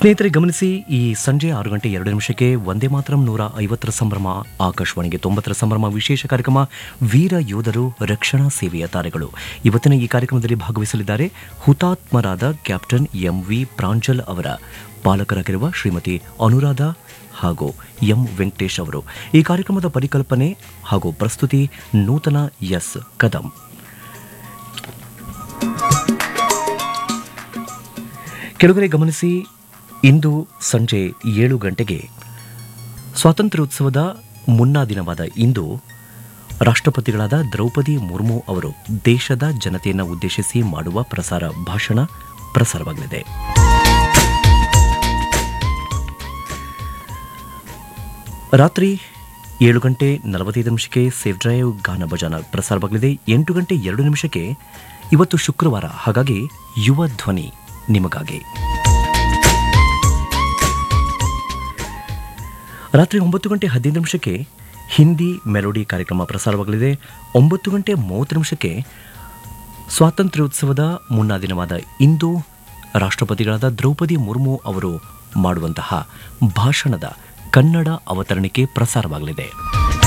ಸ್ನೇಹಿತರೆ ಗಮನಿಸಿ ಈ ಸಂಜೆ ಆರು ಗಂಟೆ ಎರಡು ನಿಮಿಷಕ್ಕೆ ಒಂದೇ ಮಾತ್ರ ನೂರ ಐವತ್ತರ ಸಂಭ್ರಮ ಆಕಾಶವಾಣಿಗೆ ತೊಂಬತ್ತರ ಸಂಭ್ರಮ ವಿಶೇಷ ಕಾರ್ಯಕ್ರಮ ವೀರ ಯೋಧರು ರಕ್ಷಣಾ ಸೇವೆಯ ತಾರೆಗಳು ಇವತ್ತಿನ ಈ ಕಾರ್ಯಕ್ರಮದಲ್ಲಿ ಭಾಗವಹಿಸಲಿದ್ದಾರೆ ಹುತಾತ್ಮರಾದ ಕ್ಯಾಪ್ಟನ್ ಎಂ ವಿ ಪ್ರಾಂಜಲ್ ಅವರ ಪಾಲಕರಾಗಿರುವ ಶ್ರೀಮತಿ ಅನುರಾಧ ಹಾಗೂ ಎಂ ವೆಂಕಟೇಶ್ ಅವರು ಈ ಕಾರ್ಯಕ್ರಮದ ಪರಿಕಲ್ಪನೆ ಹಾಗೂ ಪ್ರಸ್ತುತಿ ನೂತನ ಎಸ್ ಕದಂ ಕೆಳಗಡೆ ಗಮನಿಸಿ ಇಂದು ಸಂಜೆ ಏಳು ಗಂಟೆಗೆ ಸ್ವಾತಂತ್ರ್ಯೋತ್ಸವದ ಮುನ್ನಾ ದಿನವಾದ ಇಂದು ರಾಷ್ಟ್ರಪತಿಗಳಾದ ದ್ರೌಪದಿ ಮುರ್ಮು ಅವರು ದೇಶದ ಜನತೆಯನ್ನು ಉದ್ದೇಶಿಸಿ ಮಾಡುವ ಪ್ರಸಾರ ಭಾಷಣ ಪ್ರಸಾರವಾಗಲಿದೆ ರಾತ್ರಿ ಏಳು ಗಂಟೆ ನಲವತ್ತೈದು ನಿಮಿಷಕ್ಕೆ ಸೇಫ್ ಡ್ರೈವ್ ಗಾನ ಭಜನ ಪ್ರಸಾರವಾಗಲಿದೆ ಎಂಟು ಗಂಟೆ ಎರಡು ನಿಮಿಷಕ್ಕೆ ಇವತ್ತು ಶುಕ್ರವಾರ ಹಾಗಾಗಿ ಯುವ ಧ್ವನಿ ನಿಮಗಾಗಿ ರಾತ್ರಿ ಒಂಬತ್ತು ಗಂಟೆ ಹದಿನೈದು ನಿಮಿಷಕ್ಕೆ ಹಿಂದಿ ಮೆಲೋಡಿ ಕಾರ್ಯಕ್ರಮ ಪ್ರಸಾರವಾಗಲಿದೆ ಒಂಬತ್ತು ಗಂಟೆ ಮೂವತ್ತು ನಿಮಿಷಕ್ಕೆ ಸ್ವಾತಂತ್ರ್ಯೋತ್ಸವದ ಮುನ್ನಾ ದಿನವಾದ ಇಂದು ರಾಷ್ಟ್ರಪತಿಗಳಾದ ದ್ರೌಪದಿ ಮುರ್ಮು ಅವರು ಮಾಡುವಂತಹ ಭಾಷಣದ ಕನ್ನಡ ಅವತರಣಿಕೆ ಪ್ರಸಾರವಾಗಲಿದೆ